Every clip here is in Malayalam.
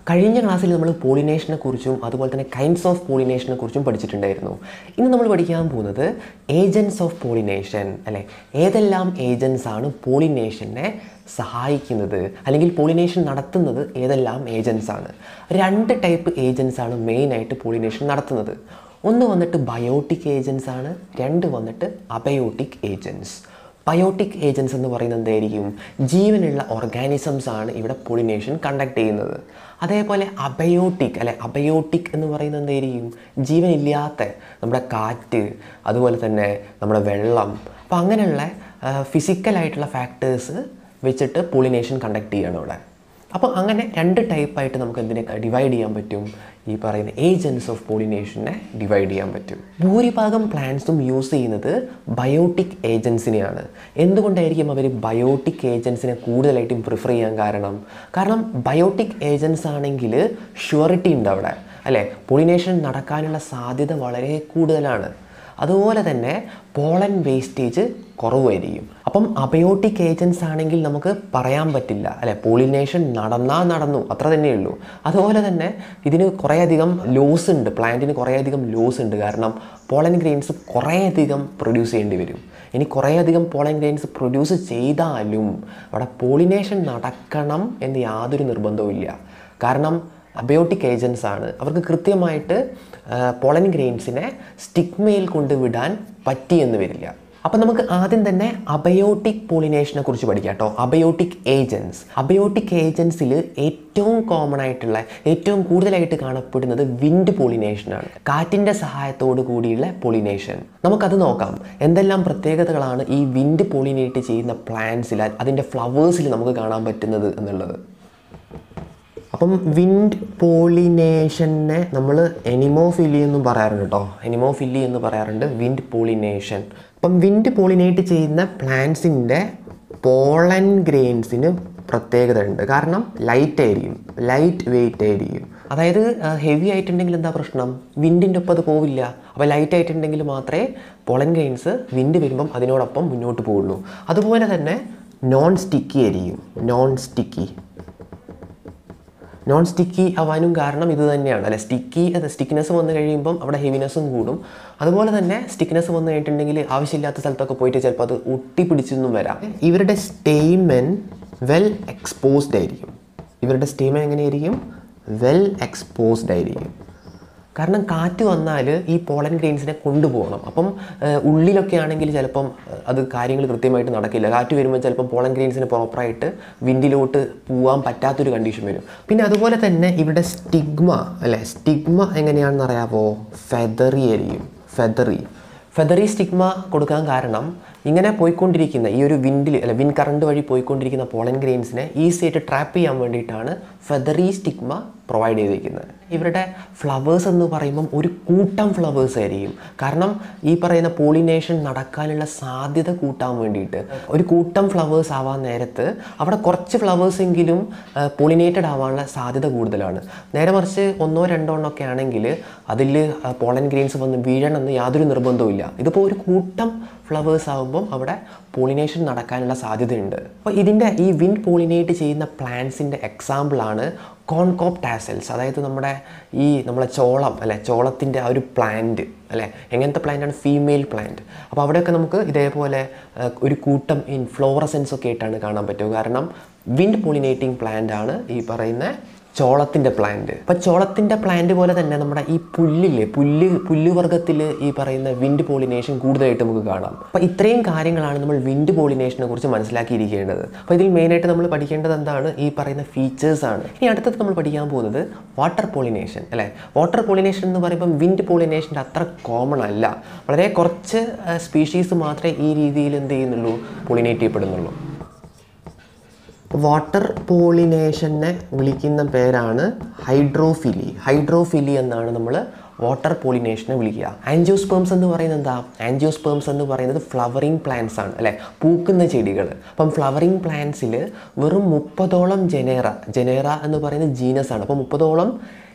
കഴിഞ്ഞ ക്ലാസ്സിൽ നമ്മൾ പോളിനേഷനെ കുറിച്ചും അതുപോലെ തന്നെ കൈൻഡ്സ് ഓഫ് പോളിനേഷനെ കുറിച്ചും പഠിച്ചിട്ടുണ്ടായിരുന്നു ഇന്ന് നമ്മൾ പഠിക്കാൻ പോകുന്നത് ഏജൻസ് ഓഫ് പോളിനേഷൻ അല്ലെ ഏതെല്ലാം ഏജൻസ് ആണ് പോളിനേഷനെ സഹായിക്കുന്നത് അല്ലെങ്കിൽ പോളിനേഷൻ നടത്തുന്നത് ഏതെല്ലാം ഏജൻസ് ആണ് രണ്ട് ടൈപ്പ് ഏജൻസ് ആണ് മെയിനായിട്ട് പോളിനേഷൻ നടത്തുന്നത് ഒന്ന് വന്നിട്ട് ബയോട്ടിക് ഏജൻസ് ആണ് രണ്ട് വന്നിട്ട് അബയോട്ടിക് ഏജൻസ് ബയോട്ടിക് ഏജൻസ് എന്ന് പറയുന്നത് എന്തായിരിക്കും ജീവനുള്ള ഓർഗാനിസംസ് ആണ് ഇവിടെ പോളിനേഷൻ കണ്ടക്ട് ചെയ്യുന്നത് അതേപോലെ അബയോട്ടിക് അല്ലെ അബയോട്ടിക് എന്ന് പറയുന്നത് എന്തായിരിക്കും ജീവനില്ലാത്ത നമ്മുടെ കാറ്റ് അതുപോലെ തന്നെ നമ്മുടെ വെള്ളം അപ്പം അങ്ങനെയുള്ള ഫിസിക്കലായിട്ടുള്ള ഫാക്ടേഴ്സ് വെച്ചിട്ട് പോളിനേഷൻ കണ്ടക്ട് ചെയ്യണം ഇവിടെ അപ്പോൾ അങ്ങനെ രണ്ട് ടൈപ്പായിട്ട് നമുക്ക് എന്തിനെ ഡിവൈഡ് ചെയ്യാൻ പറ്റും ഈ പറയുന്ന ഏജൻസ് ഓഫ് പോളിനേഷനെ ഡിവൈഡ് ചെയ്യാൻ പറ്റും ഭൂരിഭാഗം പ്ലാന്റ്സും യൂസ് ചെയ്യുന്നത് ബയോട്ടിക് ഏജൻസിനെയാണ് എന്തുകൊണ്ടായിരിക്കും അവർ ബയോട്ടിക് ഏജൻസിനെ കൂടുതലായിട്ടും പ്രിഫർ ചെയ്യാൻ കാരണം കാരണം ബയോട്ടിക് ഏജൻസ് ആണെങ്കിൽ ഷ്യൂറിറ്റി ഉണ്ട് അവിടെ അല്ലേ പോളിനേഷൻ നടക്കാനുള്ള സാധ്യത വളരെ കൂടുതലാണ് അതുപോലെ തന്നെ പോളൻ വേസ്റ്റേജ് കുറവായിരിക്കും അപ്പം അബയോട്ടിക് ഏജൻസ് ആണെങ്കിൽ നമുക്ക് പറയാൻ പറ്റില്ല അല്ലെ പോളിനേഷൻ നടന്നാൽ നടന്നു അത്ര തന്നെയുള്ളൂ അതുപോലെ തന്നെ ഇതിന് കുറേയധികം ലോസ് ഉണ്ട് പ്ലാന്റിന് കുറേയധികം ലോസ് ഉണ്ട് കാരണം പോളൻ ഗ്രെയിൻസ് കുറേയധികം പ്രൊഡ്യൂസ് ചെയ്യേണ്ടി വരും ഇനി കുറേയധികം പോളൻ ഗ്രെയിൻസ് പ്രൊഡ്യൂസ് ചെയ്താലും അവിടെ പോളിനേഷൻ നടക്കണം എന്ന് യാതൊരു നിർബന്ധവും ഇല്ല കാരണം അബയോട്ടിക് ഏജൻസ് ആണ് അവർക്ക് കൃത്യമായിട്ട് പോളൻ ഗ്രെയിൻസിനെ സ്റ്റിഗ്മയിൽ കൊണ്ടുവിടാൻ പറ്റിയെന്ന് വരില്ല അപ്പം നമുക്ക് ആദ്യം തന്നെ അബയോട്ടിക് പോളിനേഷനെ കുറിച്ച് പഠിക്കാം കേട്ടോ അബയോട്ടിക് ഏജൻസ് അബയോട്ടിക് ഏജൻസിൽ ഏറ്റവും കോമൺ ആയിട്ടുള്ള ഏറ്റവും കൂടുതലായിട്ട് കാണപ്പെടുന്നത് വിൻഡ് പോളിനേഷനാണ് കാറ്റിൻ്റെ സഹായത്തോടു കൂടിയുള്ള പോളിനേഷൻ നമുക്കത് നോക്കാം എന്തെല്ലാം പ്രത്യേകതകളാണ് ഈ വിൻഡ് പോളിനേറ്റ് ചെയ്യുന്ന പ്ലാന്റ്സിൽ അതിൻ്റെ ഫ്ലവേഴ്സിൽ നമുക്ക് കാണാൻ പറ്റുന്നത് എന്നുള്ളത് അപ്പം വിൻഡ് പോളിനേഷനെ നമ്മൾ എനിമോഫില്ലി എന്നും പറയാറുണ്ട് കേട്ടോ എനിമോഫില്ലി എന്ന് പറയാറുണ്ട് വിൻഡ് പോളിനേഷൻ അപ്പം വിൻഡ് പോളിനേറ്റ് ചെയ്യുന്ന പ്ലാന്റ്സിൻ്റെ പോളൻ ഗ്രെയിൻസിന് പ്രത്യേകത ഉണ്ട് കാരണം ലൈറ്റ് ആയിരിക്കും ലൈറ്റ് വെയിറ്റ് ആയിരിക്കും അതായത് ഹെവി ആയിട്ടുണ്ടെങ്കിൽ എന്താ പ്രശ്നം വിൻഡിൻ്റെ ഒപ്പം അത് പോവില്ല അപ്പോൾ ലൈറ്റ് ആയിട്ടുണ്ടെങ്കിൽ മാത്രമേ പോളൻ ഗ്രെയിൻസ് വിൻഡ് വരുമ്പം അതിനോടൊപ്പം മുന്നോട്ട് പോവുള്ളൂ അതുപോലെ തന്നെ നോൺ സ്റ്റിക്കി ആയിരിക്കും നോൺ സ്റ്റിക്കി നോൺ സ്റ്റിക്കി ആവാനും കാരണം ഇത് തന്നെയാണ് അല്ലെ സ്റ്റിക്കി അത് സ്റ്റിക്നെസ് വന്നു കഴിയുമ്പം അവിടെ ഹെവിനെസ്സും കൂടും അതുപോലെ തന്നെ സ്റ്റിക്നെസ് വന്നു കഴിഞ്ഞിട്ടുണ്ടെങ്കിൽ ആവശ്യമില്ലാത്ത സ്ഥലത്തൊക്കെ പോയിട്ട് ചിലപ്പോൾ അത് ഒട്ടിപ്പിടിച്ചൊന്നും വരാം ഇവരുടെ സ്റ്റേമെൻ വെൽ എക്സ്പോസ്ഡ് ആയിരിക്കും ഇവരുടെ സ്റ്റേമെൻ എങ്ങനെയായിരിക്കും വെൽ എക്സ്പോസ്ഡ് ആയിരിക്കും കാരണം കാറ്റ് വന്നാൽ ഈ പോളൻ ഗ്രെയിൻസിനെ കൊണ്ടുപോകണം അപ്പം ഏഹ്, ഉള്ളിലൊക്കെ ആണെങ്കിൽ ചിലപ്പം ഏഹ്, അത് കാര്യങ്ങൾ കൃത്യമായിട്ട് നടക്കില്ല കാറ്റ് വരുമ്പോൾ ചിലപ്പം പോളൻ ഗ്രെയിൻസിന് പ്രോപ്പറായിട്ട് വിൻഡിലോട്ട് പോകാൻ പറ്റാത്തൊരു കണ്ടീഷൻ വരും പിന്നെ അതുപോലെ തന്നെ ഇവിടെ സ്റ്റിഗ്മ അല്ലേ സ്റ്റിഗ്മ എങ്ങനെയാണെന്ന് അറിയാമോ ഫെദറി ആയിരിക്കും ഫെദറി ഫെദറി സ്റ്റിഗ്മ കൊടുക്കാൻ കാരണം ഇങ്ങനെ പോയിക്കൊണ്ടിരിക്കുന്ന ഈ ഒരു വിൻഡിൽ അല്ല വിൻ കറണ്ട് വഴി പോയിക്കൊണ്ടിരിക്കുന്ന പോളൻ ഗ്രെയിൻസിനെ ഈസി ആയിട്ട് ട്രാപ്പ് ചെയ്യാൻ വേണ്ടിയിട്ടാണ് ഫെദറി സ്റ്റിഗ്മ പ്രൊവൈഡ് ചെയ്തിരിക്കുന്നത് ഇവരുടെ ഫ്ലവേഴ്സ് എന്ന് പറയുമ്പം ഒരു കൂട്ടം ഫ്ലവേഴ്സ് ആയിരിക്കും കാരണം ഈ പറയുന്ന പോളിനേഷൻ നടക്കാനുള്ള സാധ്യത കൂട്ടാൻ വേണ്ടിയിട്ട് ഒരു കൂട്ടം ഫ്ലവേഴ്സ് ആവാൻ നേരത്ത് അവിടെ കുറച്ച് ഫ്ലവേഴ്സ് എങ്കിലും പോളിനേറ്റഡ് ആവാനുള്ള സാധ്യത കൂടുതലാണ് നേരെ മറിച്ച് ഒന്നോ രണ്ടോ എണ്ണമൊക്കെ ആണെങ്കിൽ അതിൽ പോളൻ ഗ്രെയിൻസ് വന്ന് വീഴണമെന്ന് യാതൊരു നിർബന്ധവും ഇല്ല ഇതിപ്പോൾ ഒരു കൂട്ടം ഫ്ലവേഴ്സ് ആകുമ്പം അവിടെ പോളിനേഷൻ നടക്കാനുള്ള സാധ്യതയുണ്ട് അപ്പോൾ ഇതിൻ്റെ ഈ വിൻഡ് പോളിനേറ്റ് ചെയ്യുന്ന പ്ലാന്റ്സിൻ്റെ എക്സാമ്പിളാണ് കോൺകോപ്പ് ടാസൽസ് അതായത് നമ്മുടെ ഈ നമ്മളെ ചോളം അല്ലെ ചോളത്തിൻ്റെ ആ ഒരു പ്ലാന്റ് അല്ലെ എങ്ങനത്തെ പ്ലാന്റാണ് ഫീമെയിൽ പ്ലാന്റ് അപ്പോൾ അവിടെയൊക്കെ നമുക്ക് ഇതേപോലെ ആ, ഒരു കൂട്ടം ഇൻഫ്ലോറസൻസ് ഒക്കെ ആയിട്ടാണ് കാണാൻ പറ്റുക കാരണം വിൻഡ് പോളിനേറ്റിംഗ് പ്ലാന്റ് ആണ് ഈ പറയുന്ന ചോളത്തിൻ്റെ പ്ലാന്റ് അപ്പം ചോളത്തിൻ്റെ പ്ലാന്റ് പോലെ തന്നെ നമ്മുടെ ഈ പുല്ലില്ലേ പുല്ല് പുല്ലുവർഗത്തിൽ ഈ പറയുന്ന വിൻഡ് പോളിനേഷൻ കൂടുതലായിട്ട് നമുക്ക് കാണാം അപ്പം ഇത്രയും കാര്യങ്ങളാണ് നമ്മൾ വിൻഡ് പോളിനേഷനെ കുറിച്ച് മനസ്സിലാക്കിയിരിക്കേണ്ടത് അപ്പോൾ ഇതിൽ മെയിനായിട്ട് നമ്മൾ പഠിക്കേണ്ടത് എന്താണ് ഈ പറയുന്ന ഫീച്ചേഴ്സ് ആണ് ഇനി അടുത്തത് നമ്മൾ പഠിക്കാൻ പോകുന്നത് വാട്ടർ പോളിനേഷൻ അല്ലേ വാട്ടർ പോളിനേഷൻ എന്ന് പറയുമ്പം വിൻഡ് പോളിനേഷൻ്റെ അത്ര കോമൺ അല്ല വളരെ കുറച്ച് സ്പീഷീസ് മാത്രമേ ഈ രീതിയിൽ എന്ത് ചെയ്യുന്നുള്ളൂ പോളിനേറ്റ് ചെയ്യപ്പെടുന്നുള്ളൂ വാട്ടർ പോളിനേഷനെ വിളിക്കുന്ന പേരാണ് ഹൈഡ്രോഫിലി ഹൈഡ്രോഫിലി എന്നാണ് നമ്മൾ വാട്ടർ പോളിനേഷനെ വിളിക്കുക ആൻജിയോസ്പേംസ് എന്ന് പറയുന്നത് എന്താ ആൻജിയോസ്പേംസ് എന്ന് പറയുന്നത് ഫ്ലവറിങ് പ്ലാന്റ്സ് ആണ് അല്ലേ പൂക്കുന്ന ചെടികൾ അപ്പം ഫ്ലവറിങ് പ്ലാന്റ്സിൽ വെറും മുപ്പതോളം ജനേറ ജനേറ എന്ന് പറയുന്നത് ജീനസ് ആണ് അപ്പം മുപ്പതോളം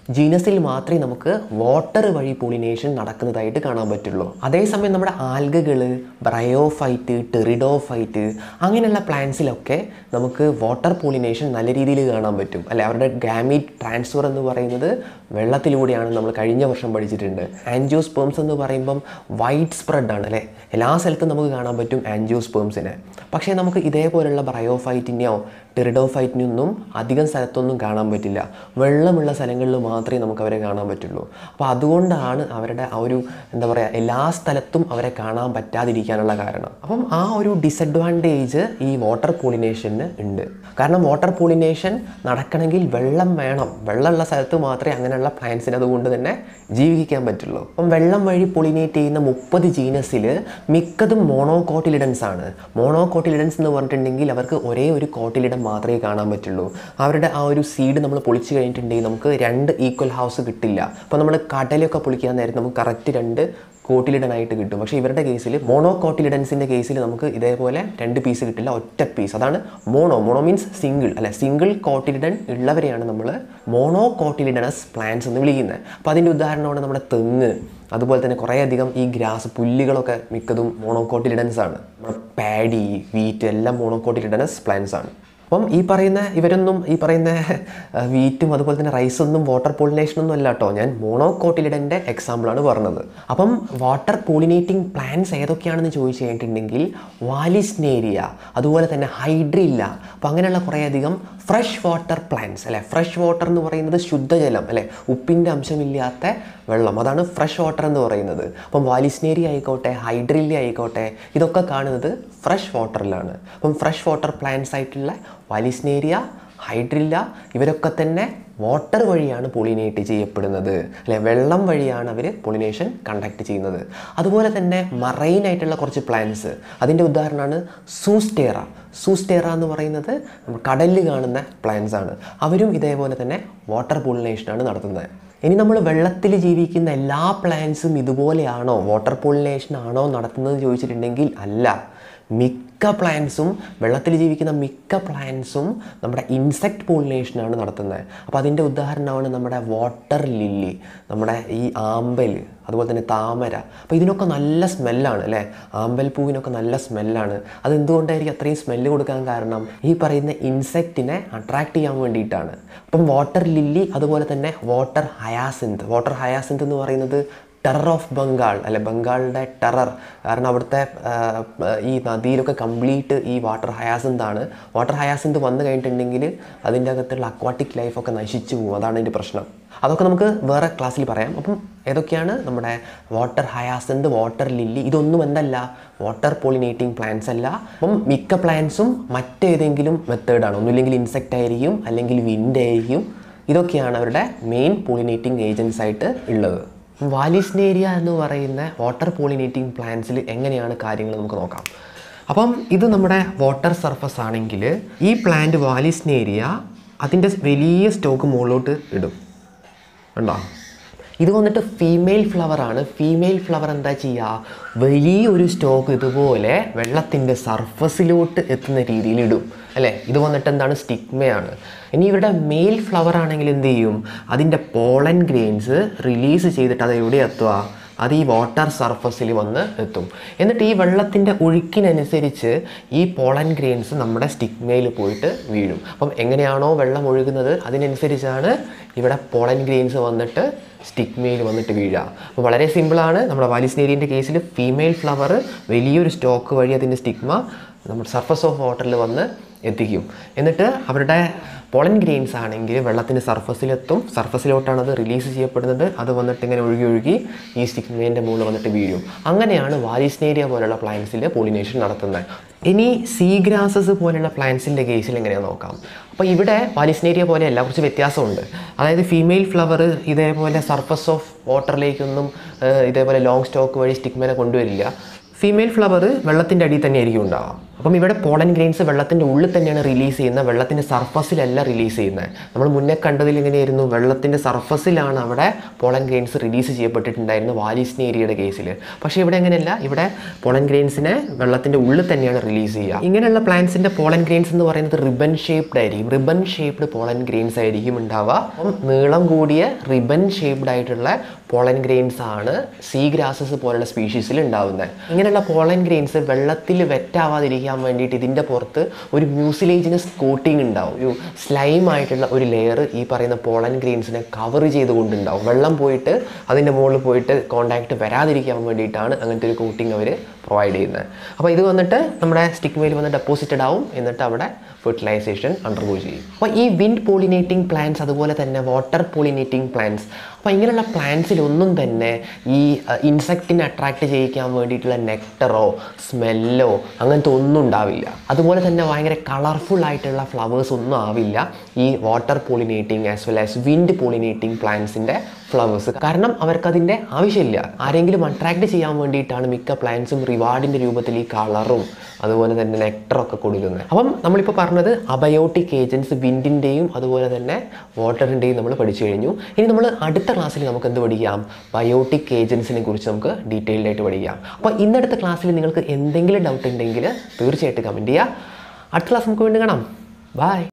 ജീനസിൽ മാത്രമേ നമുക്ക് വാട്ടർ വഴി പോളിനേഷൻ നടക്കുന്നതായിട്ട് കാണാൻ പറ്റുള്ളൂ അതേസമയം നമ്മുടെ ആൽഗകൾ ബ്രയോഫൈറ്റ് ടെറിഡോഫൈറ്റ് അങ്ങനെയുള്ള പ്ലാന്റ്സിലൊക്കെ നമുക്ക് വാട്ടർ പോളിനേഷൻ നല്ല രീതിയിൽ കാണാൻ പറ്റും അല്ലെ അവരുടെ ഗാമീറ്റ് ട്രാൻസ്ഫർ എന്ന് പറയുന്നത് വെള്ളത്തിലൂടെയാണ് നമ്മൾ കഴിഞ്ഞ വർഷം പഠിച്ചിട്ടുണ്ട് ആൻജിയോസ്പേംസ് എന്ന് പറയുമ്പം വൈഡ് സ്പ്രെഡ് ആണ് അല്ലേ എല്ലാ സ്ഥലത്തും നമുക്ക് കാണാൻ പറ്റും ആൻജിയോസ്പേംസിനെ പക്ഷേ നമുക്ക് ഇതേപോലുള്ള ബ്രയോഫൈറ്റിനെയോ ടെറിഡോഫൈറ്റിനൊന്നും അധികം സ്ഥലത്തൊന്നും കാണാൻ പറ്റില്ല വെള്ളമുള്ള സ്ഥലങ്ങളിൽ മാത്രമേ നമുക്ക് അവരെ കാണാൻ പറ്റുള്ളൂ അപ്പോൾ അതുകൊണ്ടാണ് അവരുടെ ആ ഒരു എന്താ പറയുക എല്ലാ സ്ഥലത്തും അവരെ കാണാൻ പറ്റാതിരിക്കാനുള്ള കാരണം അപ്പം ആ ഒരു ഡിസഡ്വാൻറ്റേജ് ഈ വാട്ടർ പോളിനേഷന് ഉണ്ട് കാരണം വാട്ടർ പോളിനേഷൻ നടക്കണമെങ്കിൽ വെള്ളം വേണം വെള്ളമുള്ള സ്ഥലത്ത് മാത്രമേ അങ്ങനെയുള്ള പ്ലാന്റ്സിന് അതുകൊണ്ട് തന്നെ ജീവിക്കാൻ പറ്റുള്ളൂ അപ്പം വെള്ളം വഴി പൊളിനേറ്റ് ചെയ്യുന്ന മുപ്പത് ജീനസിൽ മിക്കതും മോണോകോട്ടിലിഡൻസ് ആണ് മോണോകോട്ടിലിഡൻസ് എന്ന് പറഞ്ഞിട്ടുണ്ടെങ്കിൽ അവർക്ക് ഒരേ ഒരു കോട്ടിലിഡൻ മാത്രമേ കാണാൻ പറ്റുള്ളൂ അവരുടെ ആ ഒരു സീഡ് നമ്മൾ പൊളിച്ച് കഴിഞ്ഞിട്ടുണ്ടെങ്കിൽ നമുക്ക് രണ്ട് ഈക്വൽ ഹൗസ് കിട്ടില്ല അപ്പോൾ നമ്മൾ കടലൊക്കെ പൊളിക്കാൻ നേരത്ത് നമുക്ക് കറക്റ്റ് രണ്ട് കോട്ടിലിഡനായിട്ട് കിട്ടും പക്ഷേ ഇവരുടെ കേസിൽ മോണോ കോട്ടിലിഡൻസിൻ്റെ കേസിൽ നമുക്ക് ഇതേപോലെ രണ്ട് പീസ് കിട്ടില്ല ഒറ്റ പീസ് അതാണ് മോണോ മോണോ മീൻസ് സിംഗിൾ അല്ലെ സിംഗിൾ കോട്ടിലിഡൻ ഉള്ളവരെയാണ് നമ്മൾ മോണോ കോട്ടിലിഡനസ് പ്ലാന്റ്സ് എന്ന് വിളിക്കുന്നത് അപ്പോൾ അതിൻ്റെ ഉദാഹരണമാണ് നമ്മുടെ തെങ്ങ് അതുപോലെ തന്നെ കുറേയധികം ഈ ഗ്രാസ് പുല്ലുകളൊക്കെ മിക്കതും മോണോകോട്ടിലിഡൻസ് ആണ് നമ്മുടെ പാഡി വീറ്റ് എല്ലാം മോണോകോട്ടിലിഡനസ് പ്ലാന്റ്സ് ആണ് അപ്പം ഈ പറയുന്ന ഇവരൊന്നും ഈ പറയുന്ന വീറ്റും അതുപോലെ തന്നെ റൈസൊന്നും വാട്ടർ പോളിനേഷനൊന്നും അല്ല കേട്ടോ ഞാൻ മോണോകോട്ടിലിഡൻ്റെ എക്സാമ്പിളാണ് പറഞ്ഞത് അപ്പം വാട്ടർ പോളിനേറ്റിംഗ് പ്ലാന്റ്സ് ഏതൊക്കെയാണെന്ന് ചോദിച്ചു കഴിഞ്ഞിട്ടുണ്ടെങ്കിൽ വാലിസ്നേരിയ അതുപോലെ തന്നെ ഹൈഡ്രില്ല അപ്പോൾ അങ്ങനെയുള്ള കുറേയധികം ഫ്രഷ് വാട്ടർ പ്ലാന്റ്സ് അല്ലേ ഫ്രഷ് വാട്ടർ എന്ന് പറയുന്നത് ശുദ്ധജലം അല്ലേ ഉപ്പിൻ്റെ അംശമില്ലാത്ത വെള്ളം അതാണ് ഫ്രഷ് വാട്ടർ എന്ന് പറയുന്നത് അപ്പം വാലിസ്നേരി ആയിക്കോട്ടെ ഹൈഡ്രില്ലി ആയിക്കോട്ടെ ഇതൊക്കെ കാണുന്നത് ഫ്രഷ് വാട്ടറിലാണ് അപ്പം ഫ്രഷ് വാട്ടർ പ്ലാന്റ്സ് ആയിട്ടുള്ള വാലിസ്നേരിയ ഹൈഡ്രില്ല ഇവരൊക്കെ തന്നെ വാട്ടർ വഴിയാണ് പോളിനേറ്റ് ചെയ്യപ്പെടുന്നത് അല്ലെ വെള്ളം വഴിയാണ് അവർ പോളിനേഷൻ കണ്ടക്ട് ചെയ്യുന്നത് അതുപോലെ തന്നെ മറൈൻ ആയിട്ടുള്ള കുറച്ച് പ്ലാന്റ്സ് അതിൻ്റെ ഉദാഹരണമാണ് സൂസ്റ്റേറ സൂസ്റ്റേറ എന്ന് പറയുന്നത് നമ്മൾ കടലിൽ കാണുന്ന പ്ലാന്റ്സ് ആണ് അവരും ഇതേപോലെ തന്നെ വാട്ടർ പോളിനേഷനാണ് നടത്തുന്നത് ഇനി നമ്മൾ വെള്ളത്തിൽ ജീവിക്കുന്ന എല്ലാ പ്ലാന്റ്സും ഇതുപോലെയാണോ വാട്ടർ പോളിനേഷൻ ആണോ നടത്തുന്നത് ചോദിച്ചിട്ടുണ്ടെങ്കിൽ അല്ല മിക്ക പ്ലാന്റ്സും വെള്ളത്തിൽ ജീവിക്കുന്ന മിക്ക പ്ലാന്റ്സും നമ്മുടെ ഇൻസെക്ട് പോളിനേഷനാണ് നടത്തുന്നത് അപ്പോൾ അതിൻ്റെ ഉദാഹരണമാണ് നമ്മുടെ വാട്ടർ ലില്ലി നമ്മുടെ ഈ ആമ്പൽ അതുപോലെ തന്നെ താമര അപ്പോൾ ഇതിനൊക്കെ നല്ല സ്മെല്ലാണ് അല്ലേ ആമ്പൽ പൂവിനൊക്കെ നല്ല സ്മെല്ലാണ് അതെന്തുകൊണ്ടായിരിക്കും അത്രയും സ്മെല്ല് കൊടുക്കാൻ കാരണം ഈ പറയുന്ന ഇൻസെക്റ്റിനെ അട്രാക്ട് ചെയ്യാൻ വേണ്ടിയിട്ടാണ് അപ്പം വാട്ടർ ലില്ലി അതുപോലെ തന്നെ വാട്ടർ ഹയാസിന്ത് വാട്ടർ ഹയാസിന്ത് എന്ന് പറയുന്നത് ടെറർ ഓഫ് ബംഗാൾ അല്ലെ ബംഗാളിൻ്റെ ടെറർ കാരണം അവിടുത്തെ ആ, ഈ നദിയിലൊക്കെ കംപ്ലീറ്റ് ഈ വാട്ടർ ഹയാസിന്താണ് വാട്ടർ ഹയാസിന്ത് വന്നു കഴിഞ്ഞിട്ടുണ്ടെങ്കിൽ അതിൻ്റെ അകത്തുള്ള അക്വാട്ടിക് ലൈഫൊക്കെ നശിച്ചു പോകും അതാണ് അതിൻ്റെ പ്രശ്നം അതൊക്കെ നമുക്ക് വേറെ ക്ലാസ്സിൽ പറയാം അപ്പം ഏതൊക്കെയാണ് നമ്മുടെ വാട്ടർ ഹയാസിന്ത് വാട്ടർ ലില്ലി ഇതൊന്നും എന്തല്ല വാട്ടർ പോളിനേറ്റിംഗ് പ്ലാന്റ്സ് അല്ല അപ്പം മിക്ക പ്ലാന്റ്സും മറ്റേതെങ്കിലും മെത്തേഡാണ് ഒന്നുമില്ലെങ്കിൽ ഇൻസെക്റ്റ് ആയിരിക്കും അല്ലെങ്കിൽ വിൻഡ് ആയിരിക്കും ഇതൊക്കെയാണ് അവരുടെ മെയിൻ പോളിനേറ്റിംഗ് ഏജൻസ് ആയിട്ട് ഉള്ളത് വാലിസ്നേരിയ എന്ന് പറയുന്ന വാട്ടർ പോളിനേറ്റിംഗ് പ്ലാന്റ്സിൽ എങ്ങനെയാണ് കാര്യങ്ങൾ നമുക്ക് നോക്കാം അപ്പം ഇത് നമ്മുടെ വാട്ടർ സർഫസ് ആണെങ്കിൽ ഈ പ്ലാന്റ് വാലിസ്നേരിയ അതിൻ്റെ വലിയ സ്റ്റോക്ക് മുകളിലോട്ട് ഇടും ഉണ്ടോ ഇത് വന്നിട്ട് ഫീമെയിൽ ഫ്ലവർ ആണ് ഫീമെയിൽ ഫ്ലവർ എന്താ ചെയ്യുക വലിയൊരു സ്റ്റോക്ക് ഇതുപോലെ വെള്ളത്തിൻ്റെ സർഫസിലോട്ട് എത്തുന്ന രീതിയിൽ ഇടും അല്ലേ ഇത് വന്നിട്ട് എന്താണ് സ്റ്റിഗ്മയാണ് ഇനി ഇവരുടെ മെയിൽ ഫ്ലവർ ആണെങ്കിൽ എന്ത് ചെയ്യും അതിൻ്റെ പോളൻ ഗ്രെയിൻസ് റിലീസ് ചെയ്തിട്ട് അത് എവിടെ എത്തുക അത് ഈ വാട്ടർ സർഫസിൽ വന്ന് എത്തും എന്നിട്ട് ഈ വെള്ളത്തിൻ്റെ ഒഴുക്കിനനുസരിച്ച് ഈ പോളൻ ഗ്രെയിൻസ് നമ്മുടെ സ്റ്റിഗ്മയിൽ പോയിട്ട് വീഴും അപ്പം എങ്ങനെയാണോ വെള്ളം ഒഴുകുന്നത് അതിനനുസരിച്ചാണ് ഇവിടെ പോളൻ ഗ്രെയിൻസ് വന്നിട്ട് സ്റ്റിഗ്മയിൽ വന്നിട്ട് വീഴുക അപ്പോൾ വളരെ സിമ്പിളാണ് നമ്മുടെ വാലിസ്നേരിയൻ്റെ കേസിൽ ഫീമെയിൽ ഫ്ലവർ വലിയൊരു സ്റ്റോക്ക് വഴി അതിൻ്റെ സ്റ്റിഗ്മ നമ്മുടെ സർഫസ് ഓഫ് വാട്ടറിൽ വന്ന് എത്തിക്കും എന്നിട്ട് അവരുടെ പോളൻ ഗ്രെയിൻസ് ആണെങ്കിൽ വെള്ളത്തിൻ്റെ സർഫസിലെത്തും സർഫസിലോട്ടാണ് അത് റിലീസ് ചെയ്യപ്പെടുന്നത് അത് വന്നിട്ട് ഇങ്ങനെ ഒഴുകി ഒഴുകി ഈ സ്റ്റിഗ്മേൻ്റെ മുകളിൽ വന്നിട്ട് വീഴും അങ്ങനെയാണ് വാലിസ്നേരിയ പോലുള്ള പ്ലാന്റ്സിൽ പോളിനേഷൻ നടത്തുന്നത് ഇനി സീ ഗ്രാസസ് പോലുള്ള പ്ലാന്റ്സിൻ്റെ കേസിൽ എങ്ങനെയാണെന്ന് നോക്കാം അപ്പോൾ ഇവിടെ വാലിസ്നേരിയ പോലെയല്ല കുറച്ച് വ്യത്യാസമുണ്ട് അതായത് ഫീമെയിൽ ഫ്ലവർ ഇതേപോലെ സർഫസ് ഓഫ് വാട്ടറിലേക്കൊന്നും ഏഹ്, ഇതേപോലെ ലോങ് സ്റ്റോക്ക് വഴി സ്റ്റിഗ്മേനെ കൊണ്ടുവരില്ല ഫീമെയിൽ ഫ്ലവർ വെള്ളത്തിൻ്റെ അടിയിൽ തന്നെ ആയിരിക്കും ഉണ്ടാവാം അപ്പം ഇവിടെ പോളൻ ഗ്രെയിൻസ് വെള്ളത്തിൻ്റെ ഉള്ളിൽ തന്നെയാണ് റിലീസ് ചെയ്യുന്നത് വെള്ളത്തിൻ്റെ സർഫസിലല്ല റിലീസ് ചെയ്യുന്നത് നമ്മൾ മുന്നേ കണ്ടതിൽ എങ്ങനെയായിരുന്നു വെള്ളത്തിൻ്റെ സർഫസിലാണ് അവിടെ പോളൻ ഗ്രെയിൻസ് റിലീസ് ചെയ്യപ്പെട്ടിട്ടുണ്ടായിരുന്നത് വാലിസ്നേരിയയുടെ കേസിൽ പക്ഷേ ഇവിടെ അങ്ങനെയല്ല ഇവിടെ പോളൻ ഗ്രെയിൻസിനെ വെള്ളത്തിൻ്റെ ഉള്ളിൽ തന്നെയാണ് റിലീസ് ചെയ്യുക ഇങ്ങനെയുള്ള പ്ലാന്റ്സിൻ്റെ പോളൻ ഗ്രെയിൻസ് എന്ന് പറയുന്നത് റിബൺ ഷേപ്ഡ് ആയിരിക്കും റിബൺ ഷേപ്ഡ് പോളൻ ഗ്രെയിൻസ് ആയിരിക്കും ഉണ്ടാവുക അപ്പം നീളം കൂടിയ റിബൺ ഷേപ്ഡ് ആയിട്ടുള്ള പോളൻ ഗ്രെയിൻസ് ആണ് സീ ഗ്രാസസ് പോലുള്ള സ്പീഷീസിൽ ഉണ്ടാവുന്നത് ഇങ്ങനെയുള്ള പോളൻ ഗ്രെയിൻസ് വെള്ളത്തിൽ വെറ്റാവാതിരിക്കാൻ വേണ്ടിയിട്ട് ഇതിൻ്റെ പുറത്ത് ഒരു മ്യൂസിലേജിനസ് കോട്ടിംഗ് ഉണ്ടാവും ഒരു സ്ലൈം ആയിട്ടുള്ള ഒരു ലെയർ ഈ പറയുന്ന പോളൻ ഗ്രെയിൻസിനെ കവർ ചെയ്തുകൊണ്ടുണ്ടാവും വെള്ളം പോയിട്ട് അതിൻ്റെ മുകളിൽ പോയിട്ട് കോണ്ടാക്ട് വരാതിരിക്കാൻ വേണ്ടിയിട്ടാണ് അങ്ങനത്തെ ഒരു കോട്ടിംഗ് അവർ പ്രൊവൈഡ് ചെയ്യുന്നത് അപ്പോൾ ഇത് വന്നിട്ട് നമ്മുടെ സ്റ്റിക്മയിൽ വന്ന് ഡെപ്പോസിറ്റഡ് ആവും എന്നിട്ട് അവിടെ ഫെർട്ടിലൈസേഷൻ അണ്ടർഗോ ചെയ്യും അപ്പോൾ ഈ വിൻഡ് പോളിനേറ്റിംഗ് പ്ലാന്റ്സ് അതുപോലെ തന്നെ വാട്ടർ പോളിനേറ്റിംഗ് പ്ലാന്റ്സ് അപ്പോൾ ഇങ്ങനെയുള്ള പ്ലാന്റ്സിലൊന്നും തന്നെ ഈ ഇൻസെക്റ്റിനെ അട്രാക്റ്റ് ചെയ്യിക്കാൻ വേണ്ടിയിട്ടുള്ള നെക്ടറോ സ്മെല്ലോ അങ്ങനത്തെ ഒന്നും ഉണ്ടാവില്ല അതുപോലെ തന്നെ ഭയങ്കര കളർഫുൾ ആയിട്ടുള്ള ഫ്ലവേഴ്സ് ഒന്നും ആവില്ല ഈ water pollinating as well as wind pollinating പ്ലാന്റ്സിൻ്റെ ഫ്ലവേഴ്സ് കാരണം അവർക്കതിൻ്റെ ആവശ്യമില്ല ആരെങ്കിലും അട്രാക്റ്റ് ചെയ്യാൻ വേണ്ടിയിട്ടാണ് മിക്ക പ്ലാന്റ്സും റിവാർഡിൻ്റെ രൂപത്തിൽ ഈ കളറും അതുപോലെ തന്നെ നെക്ടറൊക്കെ കൊടുക്കുന്നത് അപ്പം നമ്മളിപ്പോൾ പറഞ്ഞത് അബയോട്ടിക് ഏജൻസ് വിൻഡിൻ്റെയും അതുപോലെ തന്നെ വാട്ടറിൻ്റെയും നമ്മൾ പഠിച്ചു കഴിഞ്ഞു ഇനി നമ്മൾ അടുത്ത ക്ലാസ്സിൽ നമുക്ക് എന്ത് പഠിക്കാം ബയോട്ടിക് ഏജൻസിനെ കുറിച്ച് നമുക്ക് ഡീറ്റെയിൽഡ് ആയിട്ട് പഠിക്കാം അപ്പോൾ ഇന്നടുത്ത ക്ലാസ്സിൽ നിങ്ങൾക്ക് എന്തെങ്കിലും ഡൗട്ട് ഉണ്ടെങ്കിൽ തീർച്ചയായിട്ടും കമൻറ്റ് ചെയ്യുക അടുത്ത ക്ലാസ് നമുക്ക് വീണ്ടും കാണാം ബൈ